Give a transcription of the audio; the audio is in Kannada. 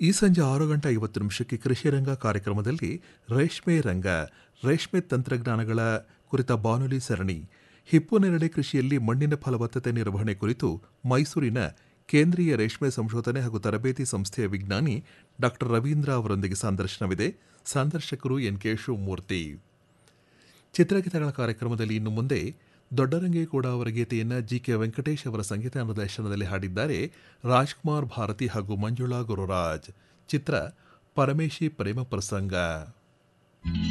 ಈ ಸಂಜೆ ಆರು ಗಂಟೆ ಐವತ್ತು ನಿಮಿಷಕ್ಕೆ ಕೃಷಿ ರಂಗ ಕಾರ್ಯಕ್ರಮದಲ್ಲಿ ರೇಷ್ಮೆ ರಂಗ ರೇಷ್ಮೆ ತಂತ್ರಜ್ಞಾನಗಳ ಕುರಿತ ಬಾನುಲಿ ಸರಣಿ ಹಿಪ್ಪು ನೇರಳೆ ಕೃಷಿಯಲ್ಲಿ ಮಣ್ಣಿನ ಫಲವತ್ತತೆ ನಿರ್ವಹಣೆ ಕುರಿತು ಮೈಸೂರಿನ ಕೇಂದ್ರೀಯ ರೇಷ್ಮೆ ಸಂಶೋಧನೆ ಹಾಗೂ ತರಬೇತಿ ಸಂಸ್ಥೆಯ ವಿಜ್ಞಾನಿ ಡಾಕ್ಟರ್ ರವೀಂದ್ರ ಅವರೊಂದಿಗೆ ಸಂದರ್ಶನವಿದೆ ಸಂದರ್ಶಕರು ಎನ್ ಕೆ ಶಿವಮೂರ್ತಿ ಚಿತ್ರಗೀತೆಗಳ ಕಾರ್ಯಕ್ರಮದಲ್ಲಿ ಇನ್ನು ಮುಂದೆ ದೊಡ್ಡರಂಗೇಗೌಡ ಅವರ ಗೀತೆಯನ್ನು ಜಿ ಕೆ ವೆಂಕಟೇಶ್ ಅವರ ಸಂಗೀತ ನಿರ್ದೇಶನದಲ್ಲಿ ಹಾಡಿದ್ದಾರೆ ರಾಜ್ಕುಮಾರ್ ಭಾರತಿ ಹಾಗೂ ಮಂಜುಳಾ ಗುರುರಾಜ್ ಚಿತ್ರ ಪರಮೇಶಿ ಪ್ರೇಮ ಪ್ರಸಂಗ